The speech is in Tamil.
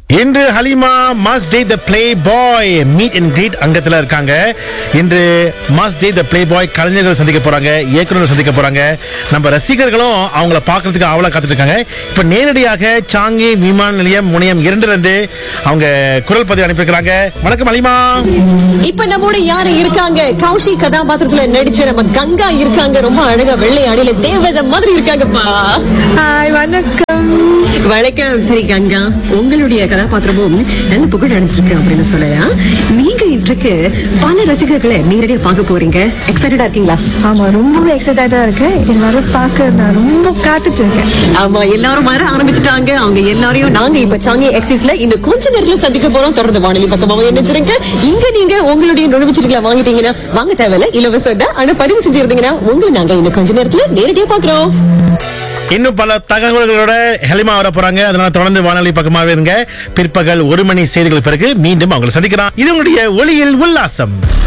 இன்று Halima must day the play boy meet and greet அங்கத்துல இருக்காங்க இன்று மஸ்ட் டே த பிளே பாய் கலைஞர்கள் சந்திக்க போறாங்க இயக்குநர்கள் சந்திக்க போறாங்க நம்ம ரசிகர்களும் அவங்கள பார்க்கறதுக்கு ஆவலா காத்துட்டு இருக்காங்க இப்ப நேரடியாக சாங்கி விமான நிலையம் முனையம் இரண்டுல இருந்து அவங்க குரல் பதிவு அனுப்பியிருக்கிறாங்க வணக்கம் ஹலிமா இப்ப நம்மோட யாரு இருக்காங்க கௌஷி கதாபாத்திரத்துல நடிச்ச நம்ம கங்கா இருக்காங்க ரொம்ப அழகா வெள்ளை அணில தேவதை மாதிரி இருக்காங்கப்பா ஹாய் வணக்கம் வணக்கம் சரி கங்கா உங்களுடைய கதாபாத்திரமும் நல்ல புகழ் அடைஞ்சிருக்கு அப்படின்னு சொல்லலாம் நீங்க இன்றைக்கு பல ரசிகர்களை நேரடியா பார்க்க போறீங்க எக்ஸைட்டடா இருக்கீங்களா ஆமா ரொம்பவே எக்ஸைட்டடா இருக்கேன் எல்லாரும் பார்க்க நான் ரொம்ப காத்துட்டு இருக்கேன் ஆமா எல்லாரும் வர ஆரம்பிச்சுட்டாங்க அவங்க எல்லாரையும் நாங்க இப்ப சாங்கி எக்ஸிஸ்ல இன்னும் கொஞ்ச நேரத்துல சந்திக்க போறோம் தொடர்ந்து வானொலி பக்கமாக நினைச்சிருங்க இங்க நீங்க உங்களுடைய நுழைவுச்சீட்டுகளை வாங்கிட்டீங்கன்னா வாங்க தேவையில்ல இலவசம் தான் ஆனா பதிவு செஞ்சிருந்தீங்கன்னா உங்களை நாங்க இன்னும் கொஞ்ச நேரத்துல நேரடியா பாக்குறோம் இன்னும் பல தகவல்களோட ஹெலிமா வர போறாங்க அதனால தொடர்ந்து வானொலி பக்கமாவே இருங்க பிற்பகல் ஒரு மணி செய்திகள் பிறகு மீண்டும் அவங்களை சந்திக்கலாம் இது உங்களுடைய ஒளியில் உல்லாசம்